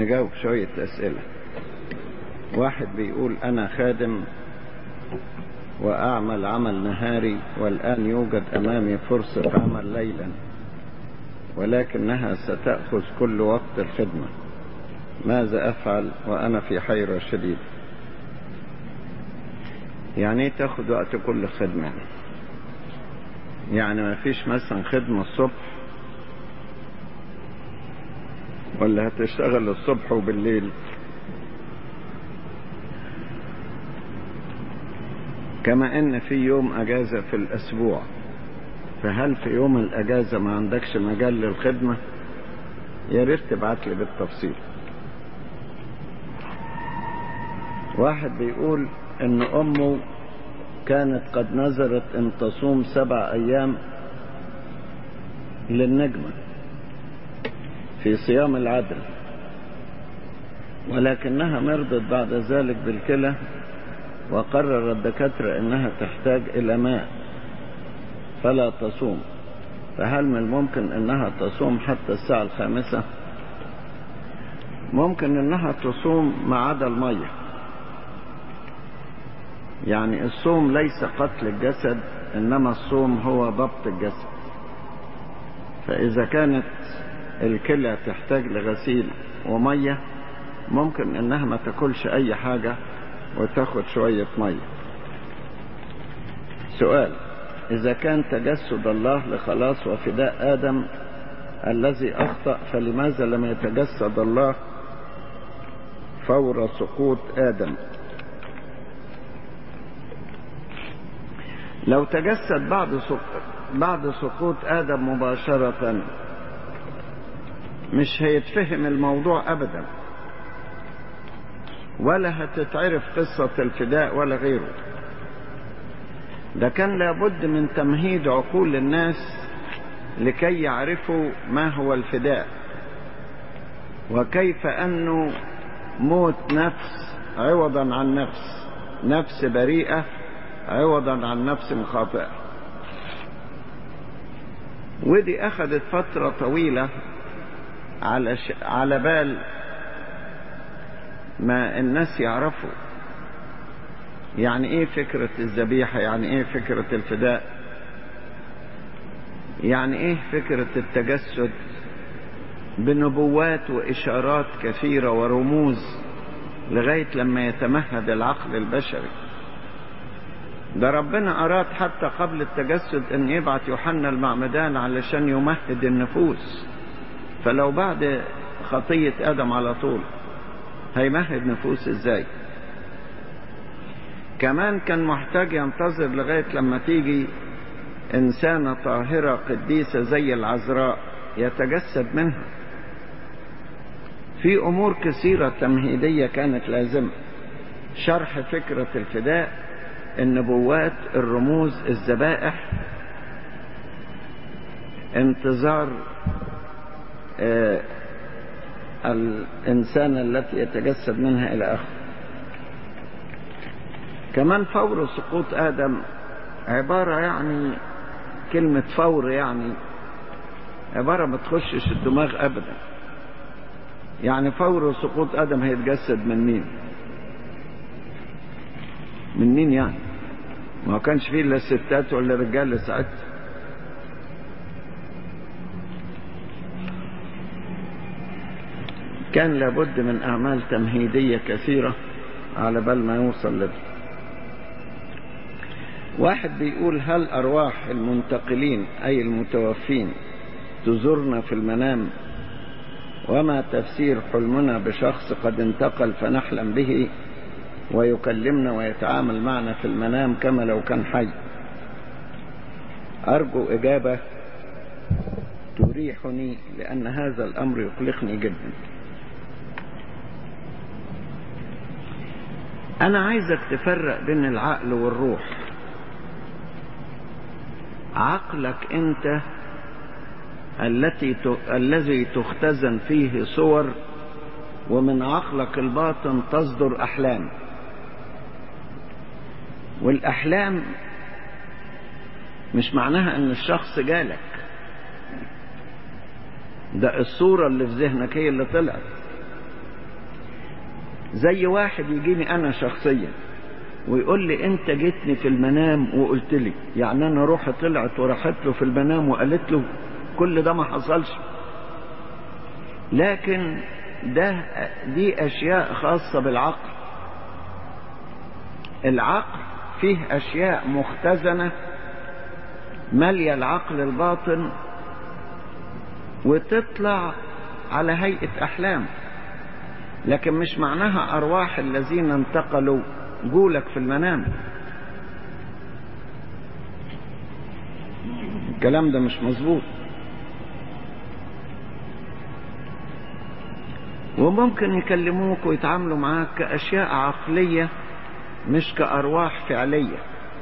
نجاوب شوية أسئلة واحد بيقول أنا خادم وأعمل عمل نهاري والآن يوجد أمامي فرصة عمل ليلا ولكنها ستأخذ كل وقت الخدمة ماذا أفعل وأنا في حيرة شديدة يعني ايه تاخد وقت كل خدمة يعني ما فيش مثلا خدمة الصبح ولا هتشتغل الصبح وبالليل كما ان في يوم اجازة في الاسبوع فهل في يوم الاجازة ما عندكش مجال للخدمة يا ريت تبعت لي بالتفصيل واحد بيقول ان امه كانت قد نذرت ان تصوم سبع ايام للنجمة في صيام العدل ولكنها مرضت بعد ذلك بالكلى وقرر الدكاترة انها تحتاج الى ماء فلا تصوم فهل من الممكن انها تصوم حتى الساعة الخامسة ممكن انها تصوم ما عدا الميه يعني الصوم ليس قتل الجسد انما الصوم هو ضبط الجسد فاذا كانت الكلى تحتاج لغسيل ومية ممكن انها ما تاكلش اي حاجة وتاخد شوية مية سؤال اذا كان تجسد الله لخلاص وفداء ادم الذي اخطأ فلماذا لم يتجسد الله فور سقوط ادم لو تجسد بعد بعد سقوط آدم مباشرة مش هيتفهم الموضوع أبدا ولا هتتعرف قصة الفداء ولا غيره ده كان لابد من تمهيد عقول الناس لكي يعرفوا ما هو الفداء وكيف أنه موت نفس عوضا عن نفس نفس بريئة عوضا عن نفس خاطئة ودي أخذت فترة طويلة على ش... على بال ما الناس يعرفوا يعني ايه فكرة الذبيحة يعني ايه فكرة الفداء يعني ايه فكرة التجسد بنبوات وإشارات كثيرة ورموز لغاية لما يتمهد العقل البشري ده ربنا أراد حتى قبل التجسد أن يبعث يوحنا المعمدان علشان يمهد النفوس فلو بعد خطية آدم على طول هيمهد نفوس ازاي كمان كان محتاج ينتظر لغاية لما تيجي إنسانة طاهرة قديسة زي العذراء يتجسد منها في أمور كثيرة تمهيدية كانت لازمة شرح فكرة الفداء النبوات الرموز الذبائح انتظار آه الإنسان التي يتجسد منها إلى آخره كمان فور سقوط آدم عبارة يعني كلمة فور يعني عبارة ما تخشش الدماغ أبدا يعني فور سقوط آدم هيتجسد من مين من مين يعني ما كانش فيه إلا الستات ولا الرجال ساعتها كان لابد من أعمال تمهيدية كثيرة على بال ما يوصل لده واحد بيقول هل أرواح المنتقلين أي المتوفين تزورنا في المنام وما تفسير حلمنا بشخص قد انتقل فنحلم به ويكلمنا ويتعامل معنا في المنام كما لو كان حي أرجو إجابة تريحني لأن هذا الأمر يقلقني جدا أنا عايزك تفرق بين العقل والروح عقلك أنت التي ت... الذي تختزن فيه صور ومن عقلك الباطن تصدر أحلام والأحلام مش معناها أن الشخص جالك ده الصورة اللي في ذهنك هي اللي طلعت زي واحد يجيني انا شخصيا ويقول لي انت جيتني في المنام وقلت لي يعني انا روحي طلعت وراحت له في المنام وقالت له كل ده ما حصلش لكن ده دي اشياء خاصة بالعقل العقل فيه اشياء مختزنة مالية العقل الباطن وتطلع على هيئة احلام لكن مش معناها ارواح الذين انتقلوا جولك في المنام الكلام ده مش مظبوط وممكن يكلموك ويتعاملوا معاك كأشياء عقلية مش كأرواح فعلية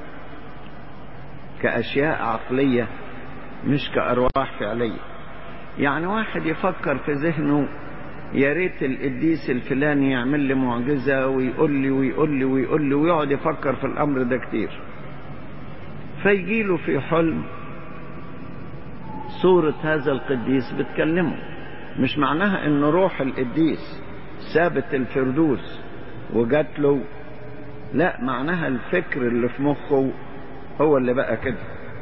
كأشياء عقلية مش كأرواح فعلية يعني واحد يفكر في ذهنه يا ريت القديس الفلاني يعمل لي معجزة ويقول لي ويقول لي ويقول لي ويقعد يفكر في الأمر ده كتير فيجيله في حلم صورة هذا القديس بتكلمه مش معناها ان روح القديس سابت الفردوس وجات له لا معناها الفكر اللي في مخه هو اللي بقى كده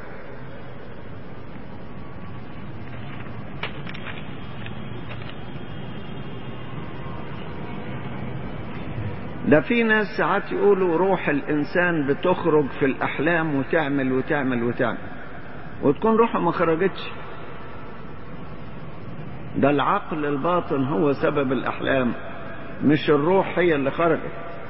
ده في ناس ساعات يقولوا روح الانسان بتخرج في الاحلام وتعمل وتعمل وتعمل وتكون روحه ما خرجتش ده العقل الباطن هو سبب الأحلام مش الروح هي اللي خرجت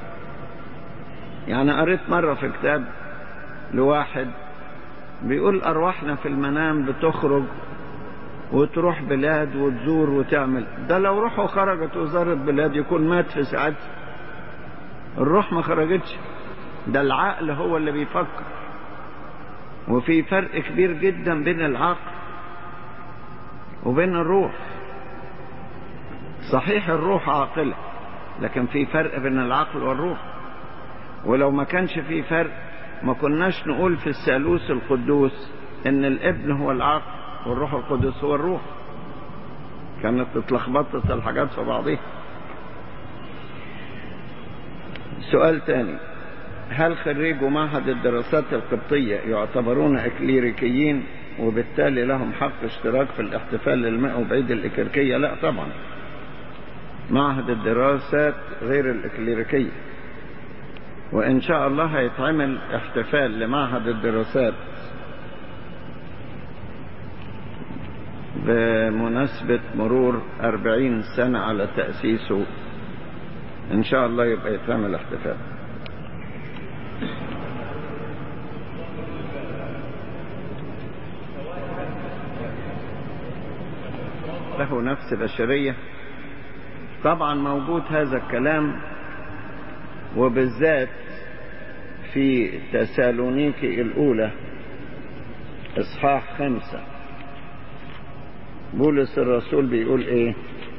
يعني قريت مرة في كتاب لواحد بيقول أرواحنا في المنام بتخرج وتروح بلاد وتزور وتعمل ده لو روحه خرجت وزارت بلاد يكون مات في ساعتها الروح ما خرجتش ده العقل هو اللي بيفكر وفي فرق كبير جدا بين العقل وبين الروح صحيح الروح عاقلة لكن في فرق بين العقل والروح ولو ما كانش في فرق ما كناش نقول في الثالوث القدوس ان الابن هو العقل والروح القدس هو الروح كانت اتلخبطت الحاجات في بعضها سؤال تاني هل خريجوا معهد الدراسات القبطية يعتبرون اكليريكيين وبالتالي لهم حق اشتراك في الاحتفال المائي بعيد الإكليريكية لا طبعا معهد الدراسات غير الإكليريكية وإن شاء الله هيتعمل احتفال لمعهد الدراسات بمناسبة مرور أربعين سنة على تأسيسه إن شاء الله يبقى يتعمل احتفال له نفس بشرية طبعا موجود هذا الكلام وبالذات في تسالونيكي الأولى إصحاح خمسة بولس الرسول بيقول إيه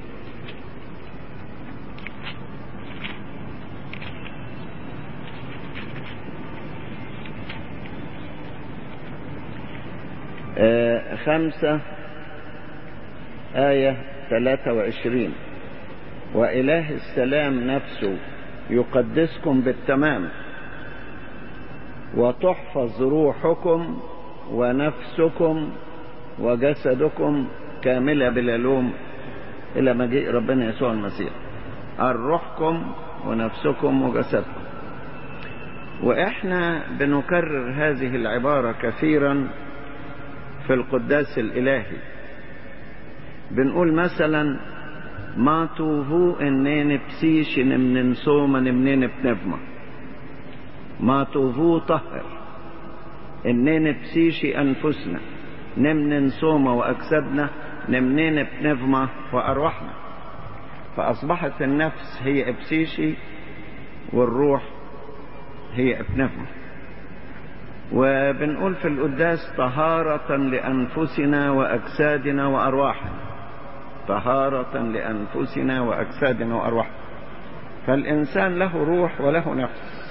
آه خمسة آية 23 وإله السلام نفسه يقدسكم بالتمام وتحفظ روحكم ونفسكم وجسدكم كاملة بلا لوم إلى مجيء ربنا يسوع المسيح روحكم ونفسكم وجسدكم وإحنا بنكرر هذه العبارة كثيرا في القداس الإلهي بنقول مثلا ما توفو انين بسيش نمنن سوما نمنين بنفما ما توفو طهر انين بسيشي انفسنا نمنن سوما واجسادنا نمنين بنفما وارواحنا فاصبحت النفس هي ابسيشي والروح هي ابنفما وبنقول في القداس طهارة لأنفسنا وأجسادنا وأرواحنا طهارة لأنفسنا وأجسادنا وأرواحنا فالإنسان له روح وله نفس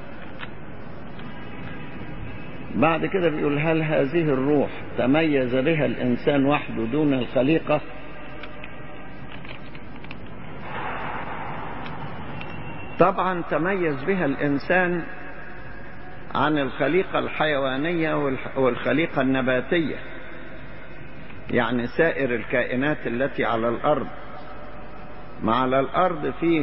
بعد كده بيقول هل هذه الروح تميز بها الإنسان وحده دون الخليقة طبعا تميز بها الإنسان عن الخليقة الحيوانية والخليقة النباتية يعني سائر الكائنات التي على الأرض ما على الأرض فيه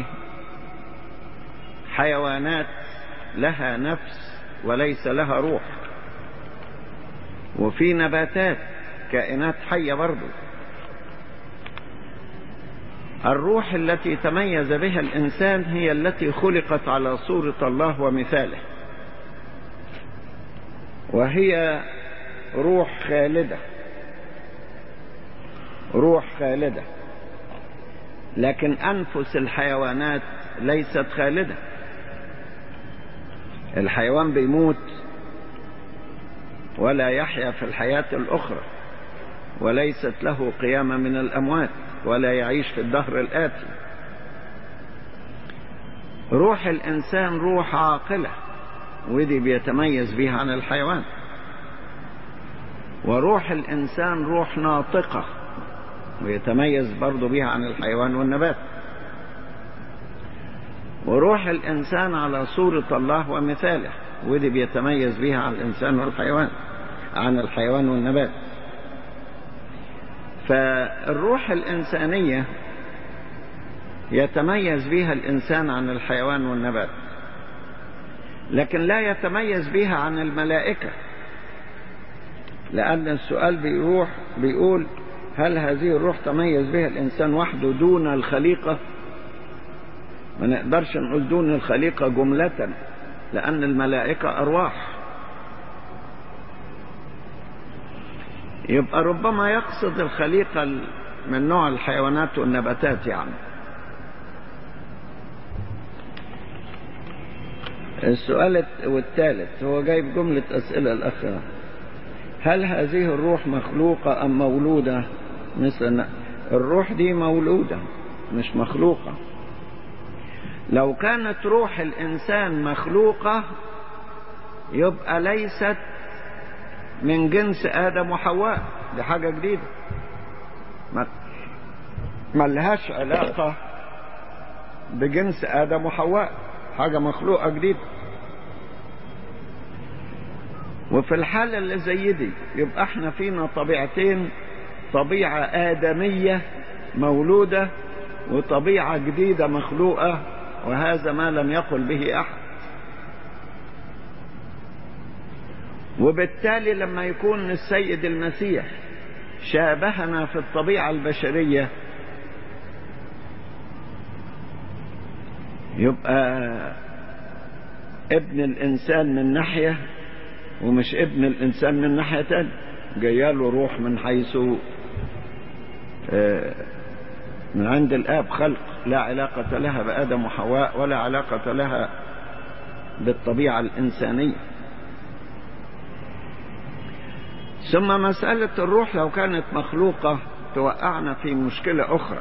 حيوانات لها نفس وليس لها روح وفي نباتات كائنات حية برضو الروح التي تميز بها الإنسان هي التي خلقت على صورة الله ومثاله وهي روح خالدة روح خالدة لكن أنفس الحيوانات ليست خالدة الحيوان بيموت ولا يحيا في الحياة الأخرى وليست له قيامة من الأموات ولا يعيش في الدهر الآتي روح الإنسان روح عاقلة ودي بيتميز بها عن الحيوان وروح الإنسان روح ناطقة ويتميز برضو بها عن الحيوان والنبات وروح الإنسان على صورة الله ومثاله ودي بيتميز بها عن الإنسان والحيوان عن الحيوان والنبات فالروح الإنسانية يتميز بها الإنسان عن الحيوان والنبات لكن لا يتميز بها عن الملائكة لأن السؤال بيروح بيقول هل هذه الروح تميز بها الإنسان وحده دون الخليقة ما نقدرش نقول دون الخليقة جملة لأن الملائكة أرواح يبقى ربما يقصد الخليقة من نوع الحيوانات والنباتات يعني السؤال والثالث هو جايب جملة أسئلة الأخرى هل هذه الروح مخلوقة أم مولودة مثل الروح دي مولودة مش مخلوقة لو كانت روح الإنسان مخلوقة يبقى ليست من جنس آدم وحواء دي حاجة جديدة ما لهاش علاقة بجنس آدم وحواء حاجة مخلوقة جديدة وفي الحالة اللي زي دي يبقى احنا فينا طبيعتين طبيعة آدمية مولودة وطبيعة جديدة مخلوقة وهذا ما لم يقل به أحد وبالتالي لما يكون السيد المسيح شابهنا في الطبيعة البشرية يبقى ابن الإنسان من ناحية ومش ابن الإنسان من ناحية تانية جاياله روح من حيث من عند الآب خلق لا علاقة لها بآدم وحواء ولا علاقة لها بالطبيعة الإنسانية ثم مسألة الروح لو كانت مخلوقة توقعنا في مشكلة أخرى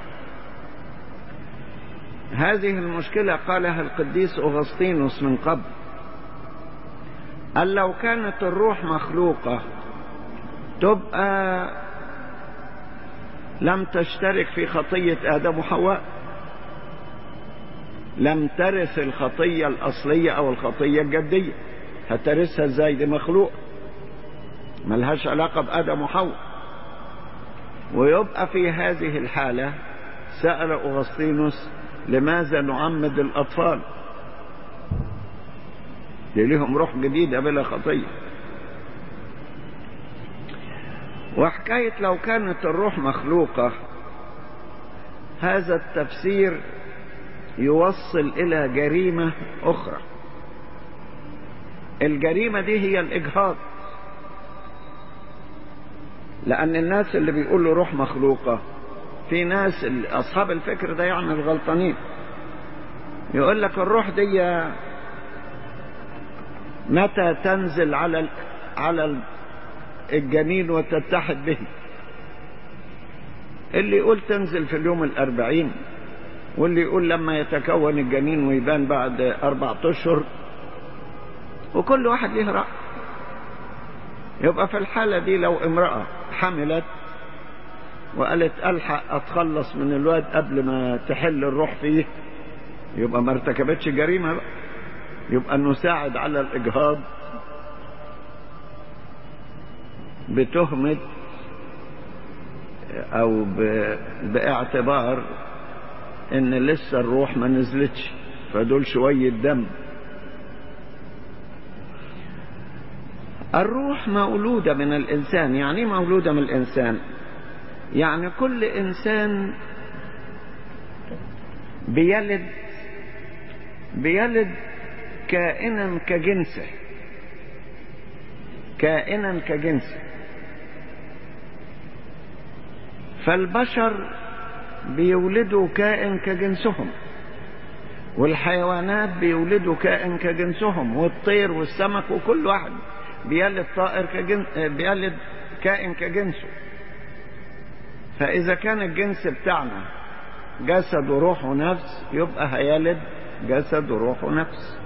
هذه المشكلة قالها القديس أغسطينوس من قبل قال لو كانت الروح مخلوقة تبقى لم تشترك في خطية آدم وحواء لم ترث الخطية الأصلية أو الخطية الجدية هترثها ازاي دي مخلوق ملهاش علاقة بآدم وحواء ويبقى في هذه الحالة سأل أغسطينوس لماذا نعمد الأطفال دي لهم روح جديدة بلا خطية وحكاية لو كانت الروح مخلوقة هذا التفسير يوصل إلى جريمة أخرى الجريمة دي هي الإجهاض لأن الناس اللي بيقولوا روح مخلوقة في ناس أصحاب الفكر ده يعني الغلطانين يقول لك الروح دي متى تنزل على على الجنين وتتحد به اللي يقول تنزل في اليوم الأربعين واللي يقول لما يتكون الجنين ويبان بعد أربعة أشهر وكل واحد له رأي يبقى في الحالة دي لو امرأة حملت وقالت ألحق أتخلص من الواد قبل ما تحل الروح فيه يبقى ما ارتكبتش جريمة بقى يبقى انه ساعد على الاجهاض بتهمة او ب... باعتبار ان لسه الروح ما نزلتش فدول شوية دم الروح مولودة من الإنسان يعني ايه مولودة من الإنسان يعني كل إنسان بيلد بيلد كائنا كجنسه كائنا كجنسه فالبشر بيولدوا كائن كجنسهم والحيوانات بيولدوا كائن كجنسهم والطير والسمك وكل واحد بيلد طائر كجن... بيلد كائن كجنسه فإذا كان الجنس بتاعنا جسد وروح ونفس يبقى هيلد جسد وروح ونفس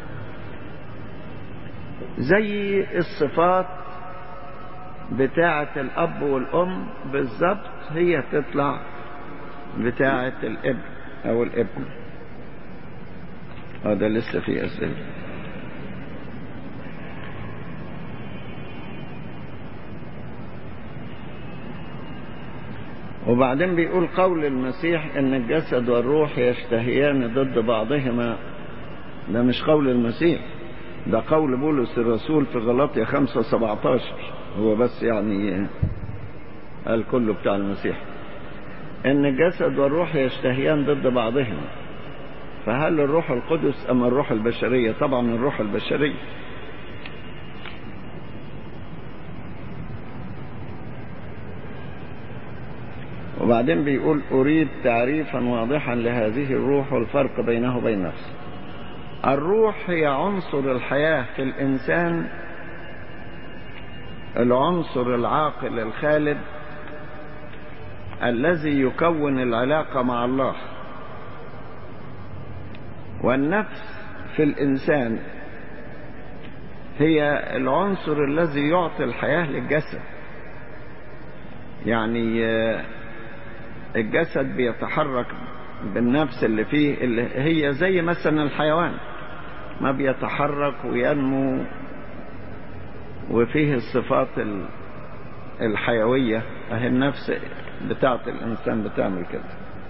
زي الصفات بتاعة الأب والأم بالظبط هي تطلع بتاعة الابن أو الابن هذا لسه في أسئلة وبعدين بيقول قول المسيح ان الجسد والروح يشتهيان ضد بعضهما ده مش قول المسيح ده قول بولس الرسول في غلاطيا 5 17 هو بس يعني قال كله بتاع المسيح ان الجسد والروح يشتهيان ضد بعضهما فهل الروح القدس ام الروح البشريه طبعا الروح البشريه وبعدين بيقول أريد تعريفا واضحا لهذه الروح والفرق بينه وبين نفسه الروح هي عنصر الحياة في الإنسان العنصر العاقل الخالد الذي يكون العلاقة مع الله والنفس في الإنسان هي العنصر الذي يعطي الحياة للجسد يعني الجسد بيتحرك بالنفس اللي فيه اللي هي زي مثلا الحيوان ما بيتحرك وينمو وفيه الصفات الحيوية اهي النفس بتاعت الإنسان بتعمل كده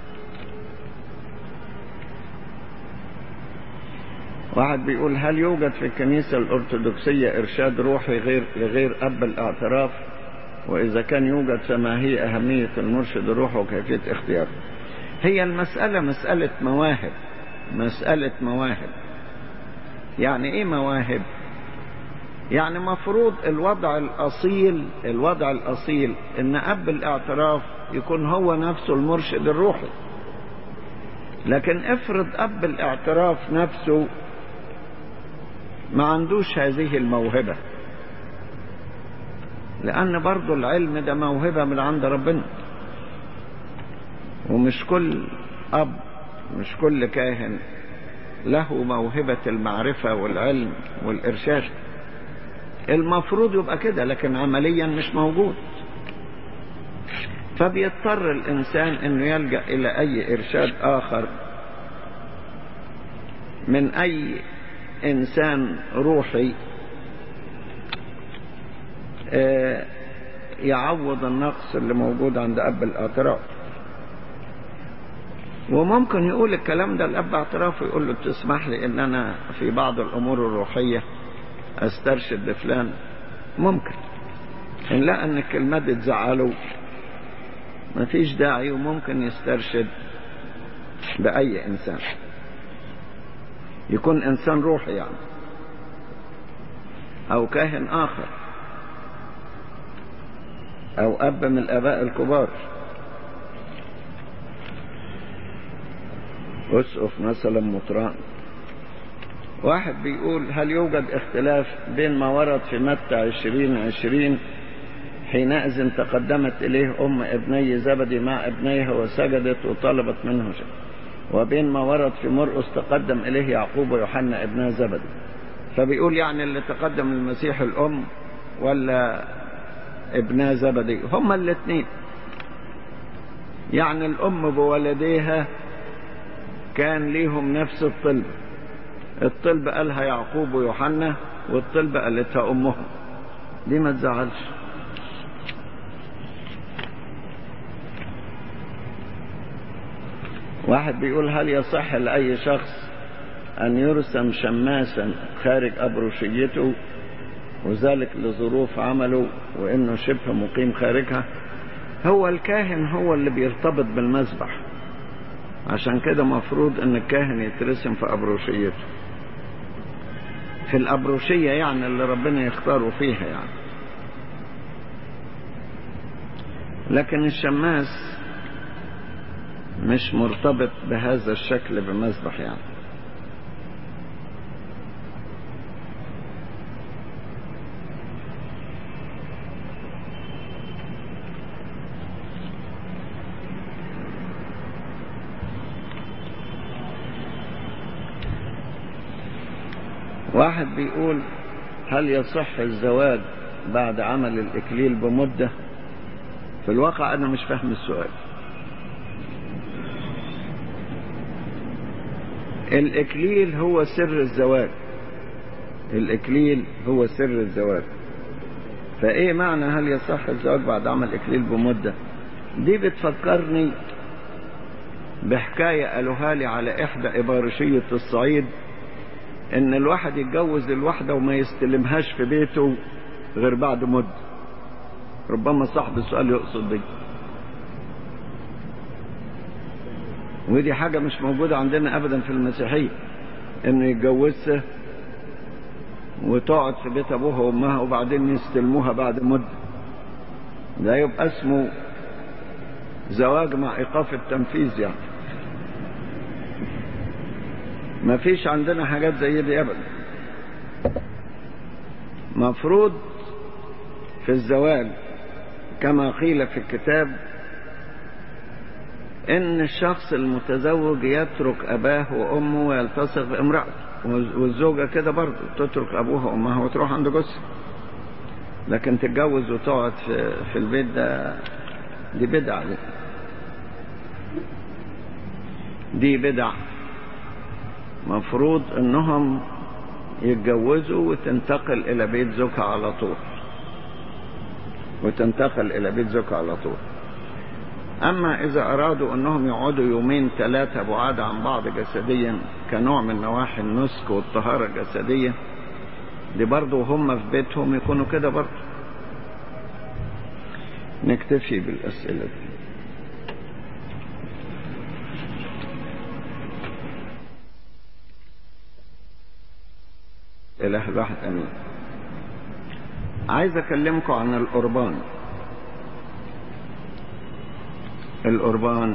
واحد بيقول هل يوجد في الكنيسة الأرثوذكسية إرشاد روحي غير لغير أب الاعتراف وإذا كان يوجد فما هي أهمية المرشد الروح وكيفية اختياره هي المسألة مسألة مواهب مسألة مواهب يعني إيه مواهب يعني مفروض الوضع الأصيل الوضع الأصيل إن أب الاعتراف يكون هو نفسه المرشد الروحي لكن افرض أب الاعتراف نفسه ما عندوش هذه الموهبة لأن برضو العلم ده موهبة من عند ربنا ومش كل أب مش كل كاهن له موهبة المعرفة والعلم والإرشاد المفروض يبقى كده لكن عمليا مش موجود فبيضطر الإنسان أنه يلجأ إلى أي إرشاد آخر من أي إنسان روحي يعوض النقص اللي موجود عند أب الاعتراف وممكن يقول الكلام ده الأب اعتراف ويقول له تسمح لي إن أنا في بعض الأمور الروحية أسترشد لفلان ممكن إن لقى إن الكلمات دي تزعله مفيش داعي وممكن يسترشد بأي إنسان يكون إنسان روحي يعني أو كاهن آخر أو أب من الآباء الكبار أسقف مثلا مطران واحد بيقول هل يوجد اختلاف بين ما ورد في متى عشرين عشرين حينئذ تقدمت إليه أم ابني زبدي مع ابنيها وسجدت وطلبت منه شيء وبين ما ورد في مرقس تقدم إليه يعقوب ويوحنا ابنا زبدي فبيقول يعني اللي تقدم المسيح الأم ولا ابنا زبدي هما الاثنين يعني الأم بولديها كان ليهم نفس الطلب الطلب قالها يعقوب ويوحنا والطلب قالتها أمهم دي ما تزعلش واحد بيقول هل يصح لأي شخص أن يرسم شماسا خارج أبروشيته وذلك لظروف عمله وإنه شبه مقيم خارجها هو الكاهن هو اللي بيرتبط بالمذبح عشان كده مفروض ان الكاهن يترسم في أبروشيته في الأبروشية يعني اللي ربنا يختاره فيها يعني لكن الشماس مش مرتبط بهذا الشكل بمذبح يعني واحد بيقول هل يصح الزواج بعد عمل الإكليل بمدة في الواقع أنا مش فاهم السؤال الإكليل هو سر الزواج الإكليل هو سر الزواج فإيه معنى هل يصح الزواج بعد عمل إكليل بمدة دي بتفكرني بحكاية قالوها لي على إحدى إبارشية الصعيد إن الواحد يتجوز الواحدة وما يستلمهاش في بيته غير بعد مدة ربما صاحب السؤال يقصد دي ودي حاجة مش موجودة عندنا أبدا في المسيحية إنه يتجوزها وتقعد في بيت أبوها وأمها وبعدين يستلموها بعد مدة ده يبقى اسمه زواج مع إيقاف التنفيذ يعني ما فيش عندنا حاجات زي دي أبدا مفروض في الزواج كما قيل في الكتاب ان الشخص المتزوج يترك اباه وامه ويلتصق بامرأته والزوجة كده برضه تترك ابوها وامها وتروح عند جوزها لكن تتجوز وتقعد في, في البيت ده دي بدعة دي, دي بدعة مفروض انهم يتجوزوا وتنتقل الى بيت زوجها على طول وتنتقل الى بيت زوجها على طول أما إذا أرادوا أنهم يقعدوا يومين ثلاثة بعاد عن بعض جسديا كنوع من نواحي النسك والطهارة الجسدية دي برضه هم في بيتهم يكونوا كده برضه نكتفي بالأسئلة دي إله الواحد أمين عايز أكلمكم عن القربان القربان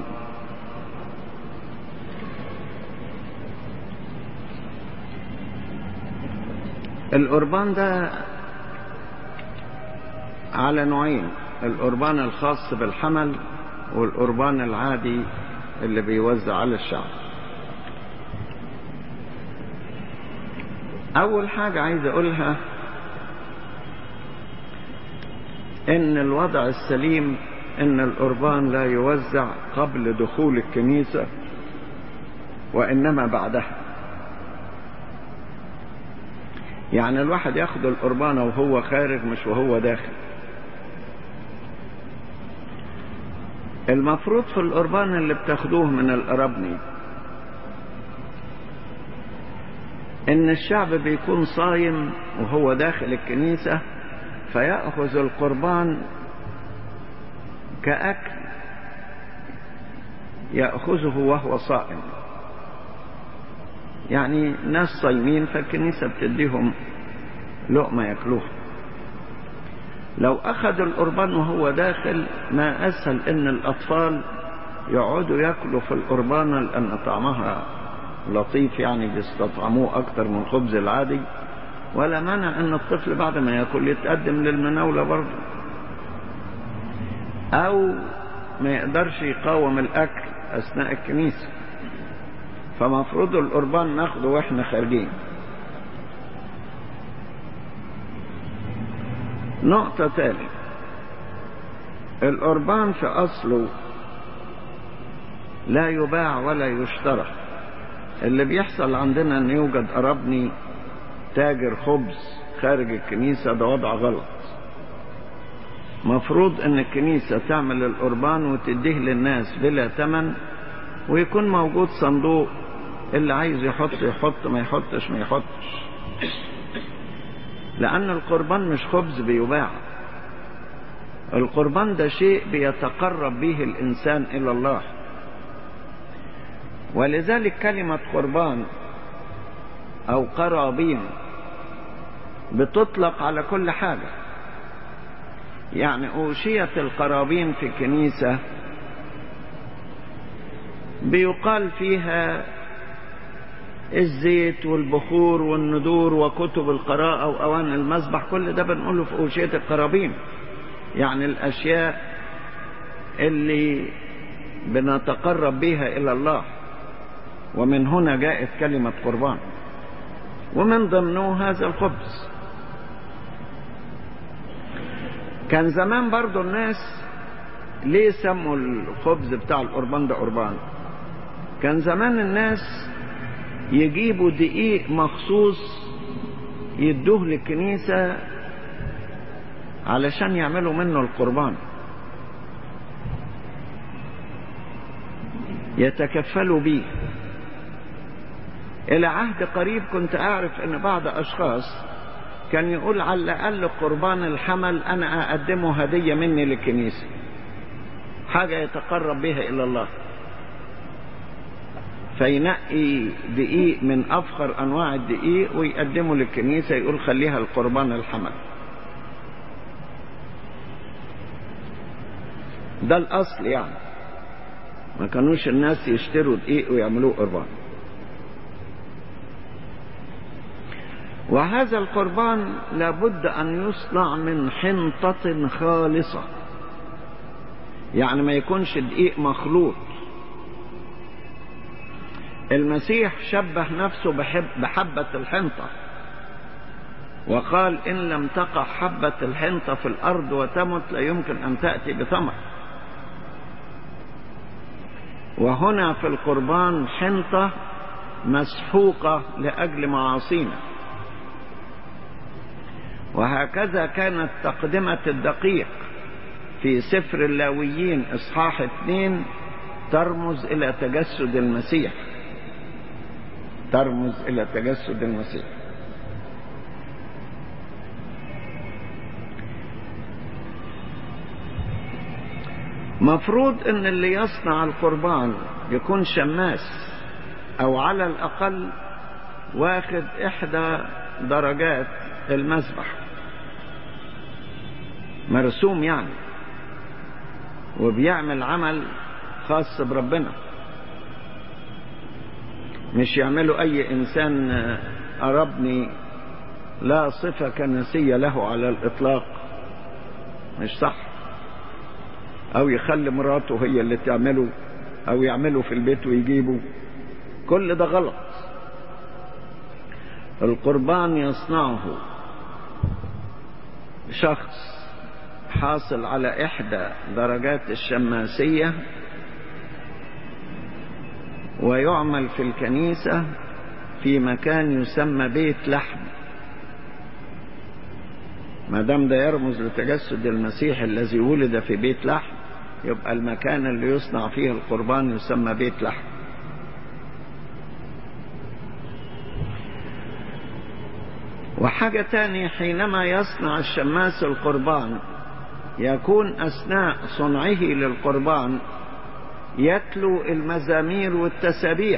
القربان ده على نوعين القربان الخاص بالحمل والقربان العادي اللي بيوزع على الشعب اول حاجة عايز اقولها ان الوضع السليم ان القربان لا يوزع قبل دخول الكنيسة وانما بعدها يعني الواحد ياخد القربان وهو خارج مش وهو داخل المفروض في القربان اللي بتاخدوه من القرابني ان الشعب بيكون صايم وهو داخل الكنيسة فيأخذ القربان كأكل يأخذه وهو صائم يعني ناس صايمين فالكنيسة بتديهم لقمة ياكلوها لو أخذ القربان وهو داخل ما أسهل إن الأطفال يقعدوا ياكلوا في القربانة لأن طعمها لطيف يعني بيستطعموه أكتر من الخبز العادي ولا مانع إن الطفل بعد ما ياكل يتقدم للمناولة برضه أو ما يقدرش يقاوم الأكل أثناء الكنيسة فمفروض القربان ناخده واحنا خارجين نقطة تانية القربان في أصله لا يباع ولا يشترى اللي بيحصل عندنا ان يوجد قرابني تاجر خبز خارج الكنيسة ده وضع غلط مفروض ان الكنيسة تعمل القربان وتديه للناس بلا تمن ويكون موجود صندوق اللي عايز يحط يحط ما يحطش ما يحطش لأن القربان مش خبز بيباع القربان ده شيء بيتقرب به الإنسان إلى الله ولذلك كلمة قربان أو قرابين بتطلق على كل حاجة يعني أوشية القرابين في الكنيسة بيقال فيها الزيت والبخور والندور وكتب القراءة وأوان المسبح كل ده بنقوله في أوشية القرابين يعني الأشياء اللي بنتقرب بها إلى الله ومن هنا جاءت كلمة قربان ومن ضمنه هذا الخبز كان زمان برضو الناس ليه سموا الخبز بتاع القربان ده قربان كان زمان الناس يجيبوا دقيق مخصوص يدوه للكنيسة علشان يعملوا منه القربان يتكفلوا بيه إلى عهد قريب كنت أعرف أن بعض أشخاص كان يقول على الأقل قربان الحمل أنا أقدمه هدية مني للكنيسة حاجة يتقرب بها إلى الله فينقي دقيق من أفخر أنواع الدقيق ويقدمه للكنيسة يقول خليها القربان الحمل ده الأصل يعني ما كانوش الناس يشتروا دقيق ويعملوه قربان وهذا القربان لابد أن يصنع من حنطة خالصة يعني ما يكونش دقيق مخلوط المسيح شبه نفسه بحب بحبة الحنطة وقال إن لم تقع حبة الحنطة في الأرض وتمت لا يمكن أن تأتي بثمر وهنا في القربان حنطة مسحوقة لأجل معاصينا وهكذا كانت تقدمة الدقيق في سفر اللاويين إصحاح اثنين ترمز إلى تجسد المسيح ترمز إلى تجسد المسيح مفروض ان اللي يصنع القربان يكون شماس او على الاقل واخد احدى درجات المذبح مرسوم يعني وبيعمل عمل خاص بربنا مش يعمله اي انسان قربني لا صفة كنسية له على الاطلاق مش صح او يخلي مراته هي اللي تعمله او يعمله في البيت ويجيبه كل ده غلط القربان يصنعه شخص حاصل على احدى درجات الشماسية ويعمل في الكنيسة في مكان يسمى بيت لحم ما دام ده يرمز لتجسد المسيح الذي ولد في بيت لحم يبقى المكان اللي يصنع فيه القربان يسمى بيت لحم وحاجة تانية حينما يصنع الشماس القربان يكون أثناء صنعه للقربان يتلو المزامير والتسابيح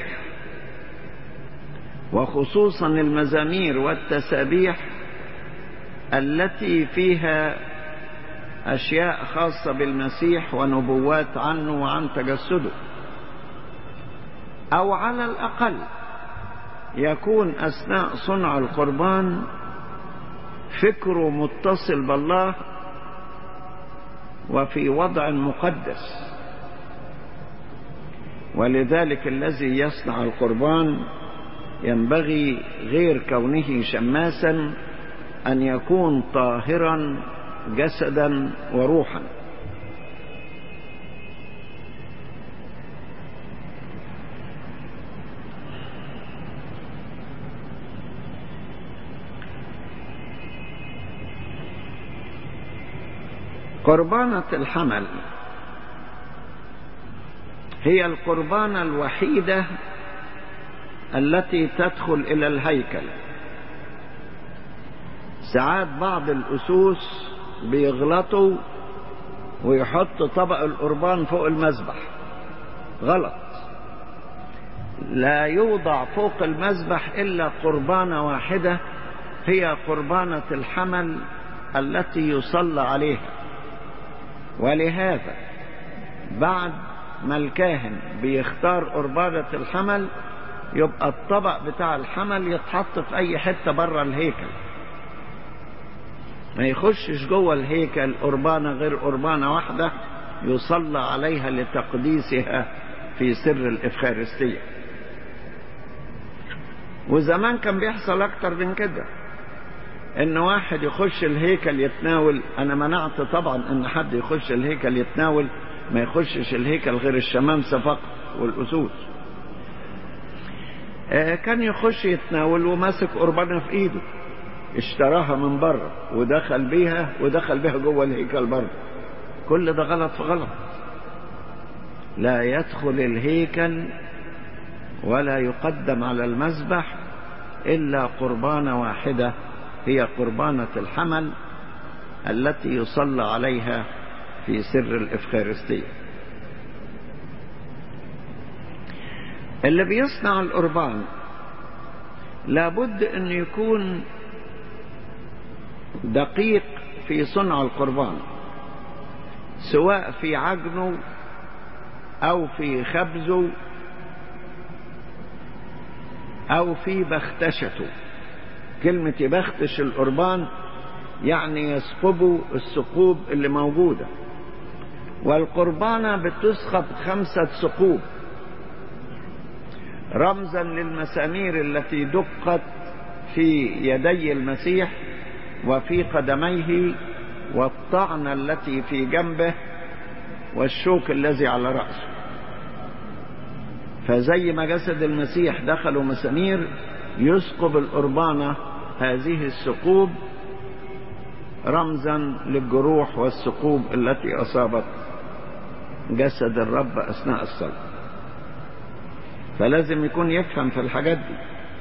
وخصوصا المزامير والتسابيح التي فيها أشياء خاصة بالمسيح ونبوات عنه وعن تجسده أو على الأقل يكون أثناء صنع القربان فكره متصل بالله وفي وضع مقدس ولذلك الذي يصنع القربان ينبغي غير كونه شماسا أن يكون طاهرا جسدا وروحا قربانة الحمل هي القربانة الوحيدة التي تدخل إلى الهيكل ساعات بعض الأسوس بيغلطوا ويحط طبق القربان فوق المذبح غلط لا يوضع فوق المذبح إلا قربانة واحدة هي قربانة الحمل التي يصلى عليها ولهذا بعد ما الكاهن بيختار قربانة الحمل يبقى الطبق بتاع الحمل يتحط في أي حتة بره الهيكل ما يخشش جوه الهيكل قربانة غير قربانة واحدة يصلى عليها لتقديسها في سر الإفخارستية وزمان كان بيحصل أكتر من كده إن واحد يخش الهيكل يتناول أنا منعت طبعا إن حد يخش الهيكل يتناول ما يخشش الهيكل غير الشمامسة فقط والأسود آه كان يخش يتناول وماسك قربانة في إيده اشتراها من بره ودخل بيها ودخل بيها جوه الهيكل برضه كل ده غلط في غلط لا يدخل الهيكل ولا يقدم على المذبح إلا قربانة واحدة هي قربانة الحمل التي يصلى عليها في سر الإفخارستية اللي بيصنع القربان لابد أن يكون دقيق في صنع القربان سواء في عجنه أو في خبزه أو في بختشته كلمة يبختش القربان يعني يسقبوا الثقوب اللي موجودة والقربانة بتسخب خمسة ثقوب رمزا للمسامير التي دقت في يدي المسيح وفي قدميه والطعنة التي في جنبه والشوك الذي على رأسه فزي ما جسد المسيح دخلوا مسامير يسقب القربانة هذه الثقوب رمزا للجروح والثقوب التي أصابت جسد الرب أثناء الصلاة فلازم يكون يفهم في الحاجات دي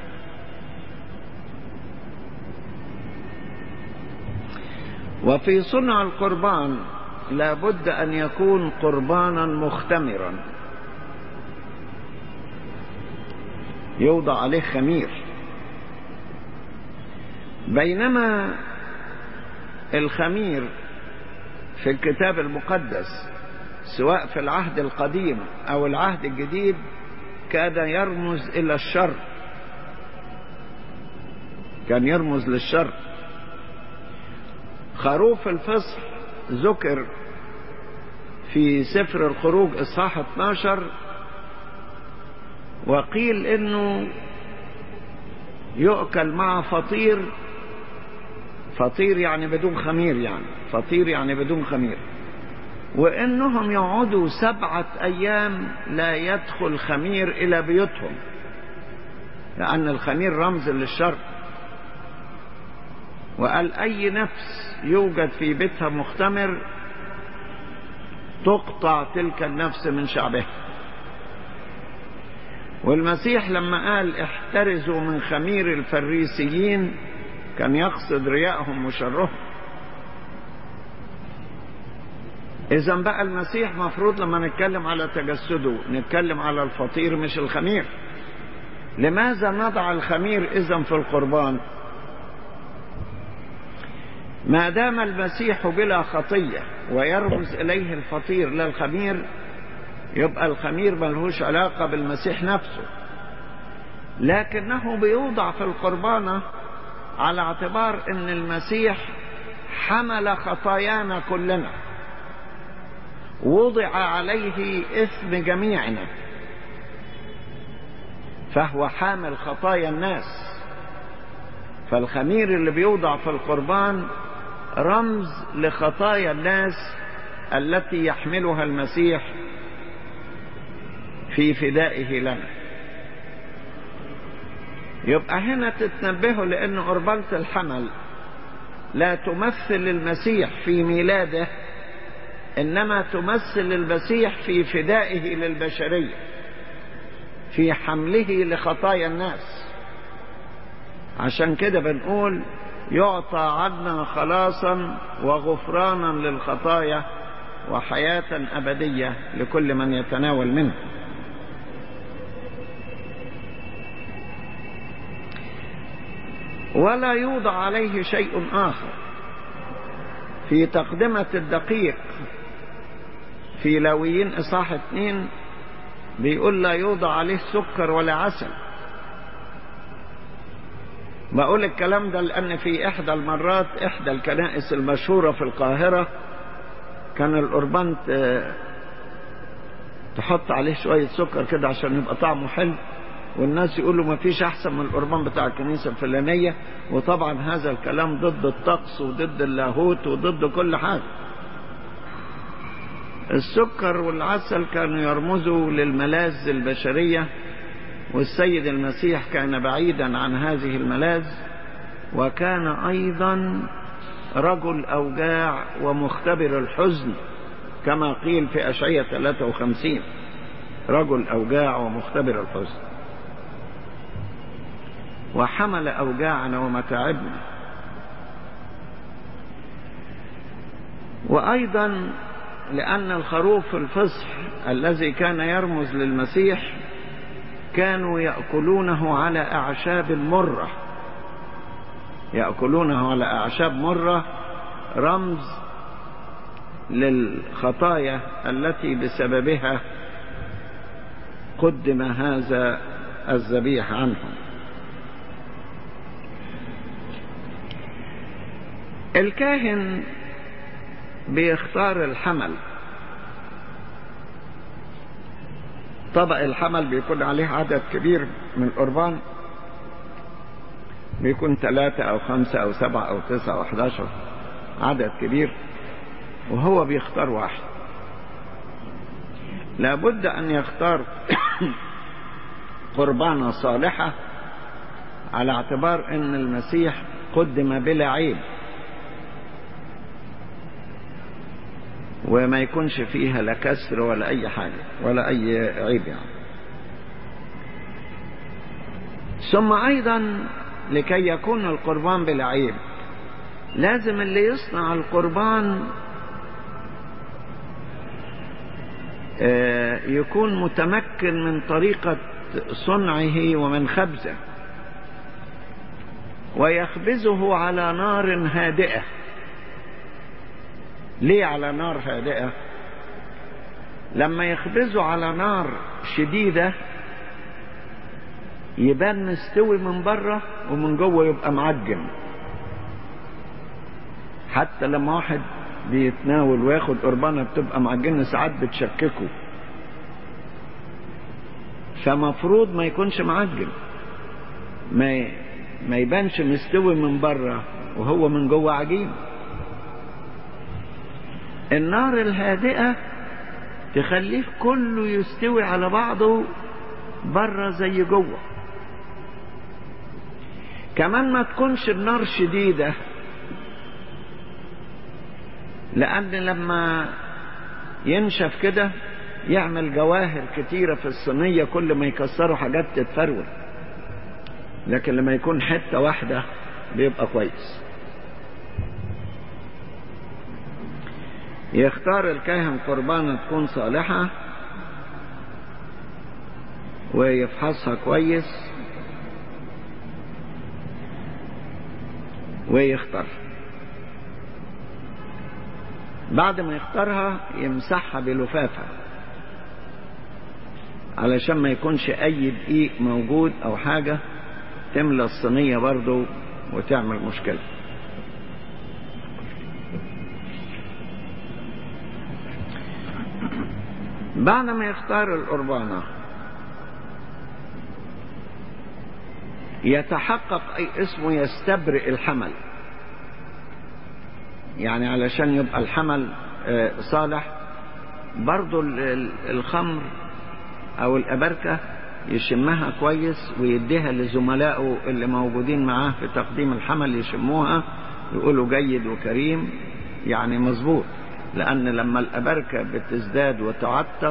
وفي صنع القربان لابد أن يكون قربانا مختمرا يوضع عليه خمير بينما الخمير في الكتاب المقدس سواء في العهد القديم أو العهد الجديد كان يرمز إلى الشر كان يرمز للشر خروف الفصح ذكر في سفر الخروج إصحاح 12 وقيل إنه يؤكل مع فطير فطير يعني بدون خمير يعني فطير يعني بدون خمير وإنهم يقعدوا سبعة أيام لا يدخل خمير إلى بيوتهم لأن الخمير رمز للشر وقال أي نفس يوجد في بيتها مختمر تقطع تلك النفس من شعبها والمسيح لما قال احترزوا من خمير الفريسيين كان يقصد ريائهم وشرهم اذا بقى المسيح مفروض لما نتكلم على تجسده نتكلم على الفطير مش الخمير لماذا نضع الخمير اذا في القربان ما دام المسيح بلا خطية ويرمز إليه الفطير لا الخمير يبقى الخمير ملهوش علاقة بالمسيح نفسه لكنه بيوضع في القربانة على اعتبار ان المسيح حمل خطايانا كلنا وضع عليه اثم جميعنا فهو حامل خطايا الناس فالخمير اللي بيوضع في القربان رمز لخطايا الناس التي يحملها المسيح في فدائه لنا يبقى هنا تتنبهوا لأن قربانة الحمل لا تمثل المسيح في ميلاده إنما تمثل المسيح في فدائه للبشرية في حمله لخطايا الناس عشان كده بنقول يعطى عنا خلاصا وغفرانا للخطايا وحياة أبدية لكل من يتناول منه ولا يوضع عليه شيء آخر في تقدمة الدقيق في لاويين إصحاح اتنين بيقول لا يوضع عليه سكر ولا عسل بقول الكلام ده لأن في إحدى المرات إحدى الكنائس المشهورة في القاهرة كان القربان تحط عليه شوية سكر كده عشان يبقى طعمه حلو والناس يقولوا ما فيش أحسن من القربان بتاع الكنيسة الفلانية وطبعا هذا الكلام ضد الطقس وضد اللاهوت وضد كل حاجة السكر والعسل كانوا يرمزوا للملاذ البشرية والسيد المسيح كان بعيدا عن هذه الملاذ وكان أيضا رجل أوجاع ومختبر الحزن كما قيل في أشعية 53 رجل أوجاع ومختبر الحزن وحمل أوجاعنا ومتاعبنا وأيضا لأن الخروف الفصح الذي كان يرمز للمسيح كانوا يأكلونه على أعشاب مرة يأكلونه على أعشاب مرة رمز للخطايا التي بسببها قدم هذا الذبيح عنهم الكاهن بيختار الحمل طبق الحمل بيكون عليه عدد كبير من القربان بيكون ثلاثة أو خمسة أو سبعة أو تسعة أو أحداشر عدد كبير وهو بيختار واحد لابد أن يختار قربانة صالحة على اعتبار أن المسيح قدم بلا عيب وما يكونش فيها لا كسر ولا أي حاجة ولا أي عيب يعني ثم أيضا لكي يكون القربان بلا عيب لازم اللي يصنع القربان يكون متمكن من طريقة صنعه ومن خبزه ويخبزه على نار هادئة ليه على نار هادئة لما يخبزه على نار شديدة يبان مستوي من بره ومن جوه يبقى معجن حتى لما واحد بيتناول وياخد قربانه بتبقى معجنه ساعات بتشككه فمفروض ما يكونش معجن ما ما يبانش مستوي من بره وهو من جوه عجين النار الهادئه تخليه كله يستوي على بعضه بره زي جوه كمان ما تكونش النار شديده لأن لما ينشف كده يعمل جواهر كتيرة في الصينية كل ما يكسروا حاجات تتفرول لكن لما يكون حتة واحدة بيبقى كويس يختار الكاهن قربانة تكون صالحة ويفحصها كويس ويختار بعد ما يختارها يمسحها بلفافة علشان ما يكونش اي دقيق موجود او حاجة تملى الصينية برضو وتعمل مشكلة بعد ما يختار القربانة يتحقق اي اسمه يستبرئ الحمل يعني علشان يبقى الحمل صالح برضو الخمر او الابركة يشمها كويس ويديها لزملائه اللي موجودين معاه في تقديم الحمل يشموها يقولوا جيد وكريم يعني مظبوط لأن لما الأبركة بتزداد وتعتق